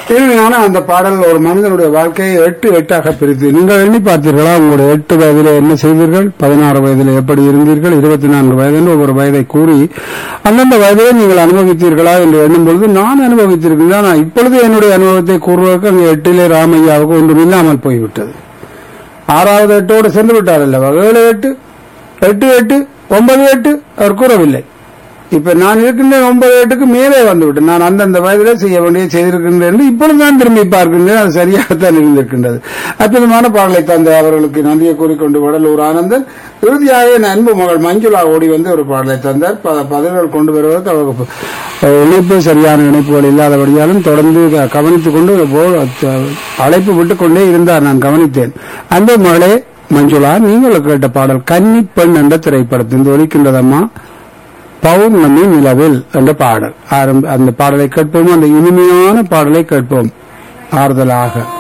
இனிமையான அந்த பாடல் ஒரு மனிதனுடைய வாழ்க்கையை எட்டு எட்டாக பிரித்து நீங்கள் எண்ணி பார்த்தீர்களா உங்களுடைய எட்டு வயதிலே என்ன செய்தீர்கள் பதினாறு வயதில் எப்படி இருந்தீர்கள் இருபத்தி நான்கு வயதில் ஒவ்வொரு வயதை கூறி அந்தந்த வயதிலே நீங்கள் அனுபவித்தீர்களா என்று எண்ணும் பொழுது நான் அனுபவித்திருக்கிறேன் ஆனால் இப்பொழுது என்னுடைய அனுபவத்தை கூறுவதற்கு அங்கே எட்டிலே ராமையாவுக்கு ஒன்றும் இல்லாமல் போய்விட்டது ஆறாவது எட்டோடு சென்று விட்டார் அல்லவா ஏழு எட்டு எட்டு எட்டு ஒன்பது எட்டு அவர் கூறவில்லை இப்ப நான் இருக்கின்ற ஒன்பது எட்டுக்கு மேலே வந்து விட்டேன் நான் அந்தந்த வயதிலே செய்ய வேண்டிய செய்திருக்கின்றேன் என்று இப்பொழுது தான் திரும்பி பார்க்கின்றேன் அது சரியாகத்தான் இருந்திருக்கின்றது அற்புதமான பாடலை தந்த அவர்களுக்கு நன்றியை கூறிக்கொண்டு வடலூர் ஆனந்தன் இறுதியாக என் அன்பு மகள் மஞ்சுளா ஓடி வந்து ஒரு பாடலை தந்தார் ப- பதில்கள் கொண்டு வருவதற்கு அவருக்கு அஹ், இணைப்பு சரியான இணைப்புகள் இல்லாதபடியாலும் தொடர்ந்து க- கவனித்துக் கொண்டு போ- அஹ், அழைப்பு விட்டுக் கொண்டே இருந்தார் நான் கவனித்தேன் அன்பு மகளே மஞ்சுளா நீங்கள் கேட்ட பாடல் கன்னி பெண் என்ற திரைப்படத்தில் ஒலிக்கின்றதம்மா பௌர்ணமி நிலவில் என்ற பாடல் ஆரம்ப அந்த பாடலை கேட்போம் அந்த இனிமையான பாடலை கேட்போம் ஆறுதலாக